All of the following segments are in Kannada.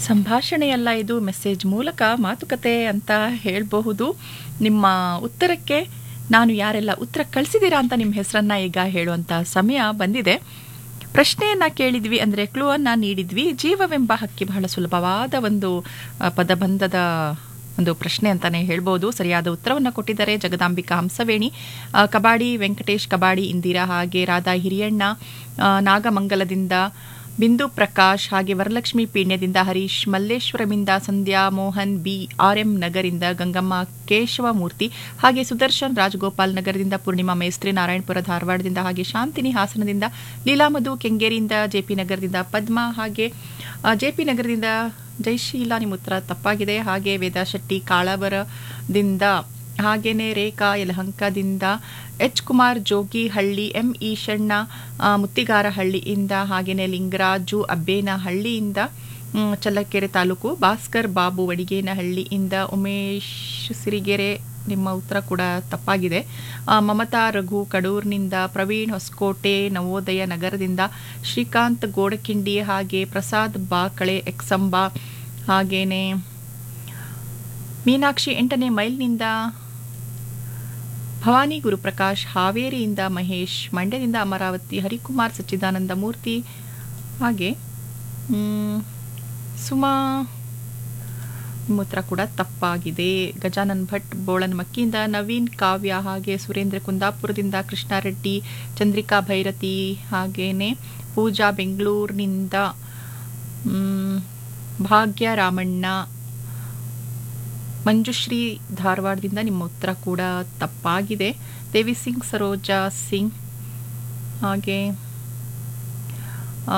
ಸಂಭಾಷಣೆಯಲ್ಲ ಇದು ಮೆಸೇಜ್ ಮೂಲಕ ಮಾತುಕತೆ ಅಂತ ಹೇಳಬಹುದು ನಿಮ್ಮ ಉತ್ತರಕ್ಕೆ ನಾನು ಯಾರೆಲ್ಲ ಉತ್ತರ ಕಳಿಸಿದ್ದೀರಾ ಅಂತ ನಿಮ್ಮ ಹೆಸರನ್ನ ಈಗ ಹೇಳುವಂಥ ಸಮಯ ಬಂದಿದೆ ಪ್ರಶ್ನೆಯನ್ನ ಕೇಳಿದ್ವಿ ಅಂದರೆ ಕ್ಲೂ ಅನ್ನ ನೀಡಿದ್ವಿ ಜೀವವೆಂಬ ಹಕ್ಕಿ ಬಹಳ ಸುಲಭವಾದ ಒಂದು ಆ, ಪದಬಂಧದ ಒಂದು ಪ್ರಶ್ನೆ ಅಂತಾನೆ ಹೇಳ್ಬೋದು ಸರಿಯಾದ ಉತ್ತರವನ್ನು ಕೊಟ್ಟಿದ್ದಾರೆ ಜಗದಾಂಬಿಕಾ ಹಂಸವೇಣಿ ಆ, ಕಬಾಡಿ ವೆಂಕಟೇಶ್ ಕಬಾಡಿ ಇಂದಿರಾ ಹಾಗೆ ರಾಧಾ ಹಿರಿಯಣ್ಣ ಆ, ನಾಗಮಂಗಲದಿಂದ ಬಿಂದು ಪ್ರಕಾಶ್ ಹಾಗೆ ವರಲಕ್ಷ್ಮಿ ಪೀಣ್ಯದಿಂದ ಹರೀಶ್ ಮಲ್ಲೇಶ್ವರಮಿಂದ Sandhya Mohan B R M ನಗರಿಂದ ಗಂಗಮ್ಮ ಕೇಶವಮೂರ್ತಿ ಹಾಗೆ ಸುದರ್ಶನ್ ರಾಜಗೋಪಾಲ್ ನಗರದಿಂದ ಪೂರ್ಣಿಮಾ ಮೇಸ್ತ್ರಿ ನಾರಾಯಣಪುರ ಧಾರವಾಡದಿಂದ ಹಾಗೆ ಶಾಂತಿನಿ ಹಾಸನದಿಂದ ಲೀಲಾಮಧು ಕೆಂಗೇರಿಯಿಂದ ಜೆಪಿ ನಗರದಿಂದ ಪದ್ಮಾ ಹಾಗೆ ಜೆಪಿ ನಗರದಿಂದ ಜಯಶೀಲ ನಿಮ್ಮ ಉತ್ತರ ತಪ್ಪಾಗಿದೆ ಹಾಗೆ ವೇದಾ ಶೆಟ್ಟಿ ಕಾಳವರದಿಂದ ಹಾಗೇನೆ ರೇಖಾ ಯಲಹಂಕದಿಂದ ಎಚ್ ಕುಮಾರ್ ಜೋಗಿಹಳ್ಳಿ ಎಂ ಈಶಣ್ಣ ಆ, ಮುತ್ತಿಗಾರಹಳ್ಳಿಯಿಂದ ಹಾಗೇನೆ ಲಿಂಗರಾಜು ಅಬ್ಬೇನಹಳ್ಳಿಯಿಂದ ಮ್, ಚಳ್ಳಕೆರೆ ತಾಲೂಕು ಭಾಸ್ಕರ್ ಬಾಬು ವಡಿಗೇನಹಳ್ಳಿಯಿಂದ ಉಮೇಶ್ ಸಿರಿಗೆರೆ ನಿಮ್ಮ ಉತ್ತರ ಕೂಡ ತಪ್ಪಾಗಿದೆ ಆ, ಮಮತಾ ರಘು ಕಡೂರ್ನಿಂದ ಪ್ರವೀಣ್ ಹೊಸಕೋಟೆ ನವೋದಯ ನಗರದಿಂದ ಶ್ರೀಕಾಂತ್ ಗೋಡಕಿಂಡಿ ಹಾಗೆ ಪ್ರಸಾದ್ ಬಾಕಳೆ ಎಕ್ಸಂಬ ಹಾಗೇನೆ ಮೀನಾಕ್ಷಿ ಎಂಟನೇ ಮೈಲ್ನಿಂದ ಭವಾನಿ ಗುರುಪ್ರಕಾಶ್ ಹಾವೇರಿಯಿಂದ ಮಹೇಶ್ ಮಂಡ್ಯದಿಂದ ಅಮರಾವತಿ ಹರಿಕುಮಾರ್ ಸಚ್ಚಿದಾನಂದ ಮೂರ್ತಿ ಹಾಗೆ ಮ್, ಸುಮಾ ನಿಮ್ಮ ಉತ್ತರ ಕೂಡ ತಪ್ಪಾಗಿದೆ ಗಜಾನನ್ ಭಟ್ ಬೋಳನ್ಮಕ್ಕಿಯಿಂದ ನವೀನ್ ಕಾವ್ಯ ಹಾಗೆ ಸುರೇಂದ್ರ ಕುಂದಾಪುರದಿಂದ ಕೃಷ್ಣಾರೆಡ್ಡಿ ಚಂದ್ರಿಕಾ ಭೈರತಿ ಹಾಗೇನೆ ಪೂಜಾ ಬೆಂಗಳೂರಿನಿಂದ ಮ್, ಭಾಗ್ಯ ರಾಮಣ್ಣ ಮಂಜುಶ್ರೀ ಧಾರವಾಡದಿಂದ ನಿಮ್ಮ ಉತ್ತರ ಕೂಡ ತಪ್ಪಾಗಿದೆ ದೇವಿ ಸಿಂಗ್ ಸರೋಜಾ ಸಿಂಗ್ ಹಾಗೆ ಆ,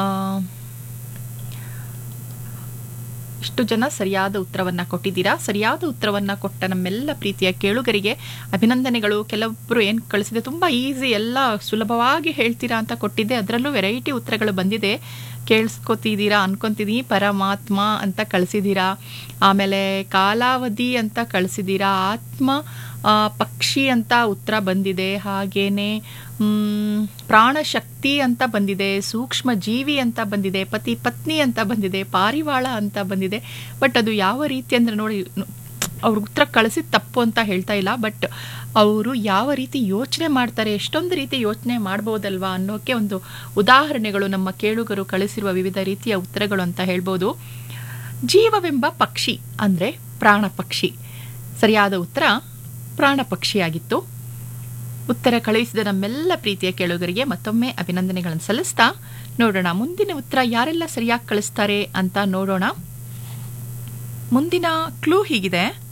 ಇಷ್ಟು ಜನ ಸರಿಯಾದ ಉತ್ತರವನ್ನ ಕೊಟ್ಟಿದ್ದೀರಾ ಸರಿಯಾದ ಉತ್ತರವನ್ನ ಕೊಟ್ಟ ನಮ್ಮೆಲ್ಲ ಪ್ರೀತಿಯ ಕೇಳುಗರಿಗೆ ಅಭಿನಂದನೆಗಳು ಕೆಲವೊಬ್ಬರು ಏನು ಕಳಿಸಿದೆ ತುಂಬಾ ಈಸಿ ಎಲ್ಲ ಸುಲಭವಾಗಿ ಹೇಳ್ತೀರಾ ಅಂತ ಕೊಟ್ಟಿದ್ದೆ ಅದರಲ್ಲೂ ವೆರೈಟಿ ಉತ್ತರಗಳು ಬಂದಿದೆ ಕೇಳಿಸ್ಕೊತಿದ್ದೀರಾ ಅನ್ಕೊಂತಿದ್ದೀನಿ ಪರಮಾತ್ಮ ಅಂತ ಕಳಿಸಿದ್ದೀರಾ ಆಮೇಲೆ ಕಾಲಾವಧಿ ಅಂತ ಕಳಿಸಿದ್ದೀರಾ ಆತ್ಮ ಆ, ಪಕ್ಷಿ ಅಂತ ಉತ್ತರ ಬಂದಿದೆ ಹಾಗೇನೆ ಮ್, ಪ್ರಾಣಶಕ್ತಿ ಅಂತ ಬಂದಿದೆ ಸೂಕ್ಷ್ಮ ಜೀವಿ ಅಂತ ಬಂದಿದೆ ಪತಿ ಪತ್ನಿ ಅಂತ ಬಂದಿದೆ ಪಾರಿವಾಳ ಅಂತ ಬಂದಿದೆ ಬಟ್ ಅದು ಯಾವ ರೀತಿ ಅಂದ್ರೆ ನೋಡಿ ಅವ್ರ ಉತ್ತರ ಕಳಿಸಿದ ತಪ್ಪು ಅಂತ ಹೇಳ್ತಾ ಇಲ್ಲ ಬಟ್ ಅವರು ಯಾವ ರೀತಿ ಯೋಚನೆ ಮಾಡ್ತಾರೆ ಎಷ್ಟೊಂದು ರೀತಿ ಯೋಚನೆ ಮಾಡ್ಬೋದಲ್ವಾ ಅನ್ನೋಕೆ ಒಂದು ಉದಾಹರಣೆಗಳು ನಮ್ಮ ಕೇಳುಗರು ಕಳಿಸಿರುವ ವಿವಿಧ ರೀತಿಯ ಉತ್ತರಗಳು ಅಂತ ಹೇಳ್ಬೋದು ಜೀವವೆಂಬ ಪಕ್ಷಿ ಅಂದ್ರೆ ಪ್ರಾಣ ಪಕ್ಷಿ ಸರಿಯಾದ ಉತ್ತರ ಪ್ರಾಣ ಪಕ್ಷಿಯಾಗಿತ್ತು ಉತ್ತರ ಕಳುಹಿಸಿದ ನಮ್ಮೆಲ್ಲ ಪ್ರೀತಿಯ ಕೇಳುಗರಿಗೆ ಮತ್ತೊಮ್ಮೆ ಅಭಿನಂದನೆಗಳನ್ನು ಸಲ್ಲಿಸ್ತಾ ನೋಡೋಣ ಮುಂದಿನ ಉತ್ತರ ಯಾರೆಲ್ಲ ಸರಿಯಾಗಿ ಕಳಿಸ್ತಾರೆ ಅಂತ ನೋಡೋಣ ಮುಂದಿನ ಕ್ಲೂ ಹೀಗಿದೆ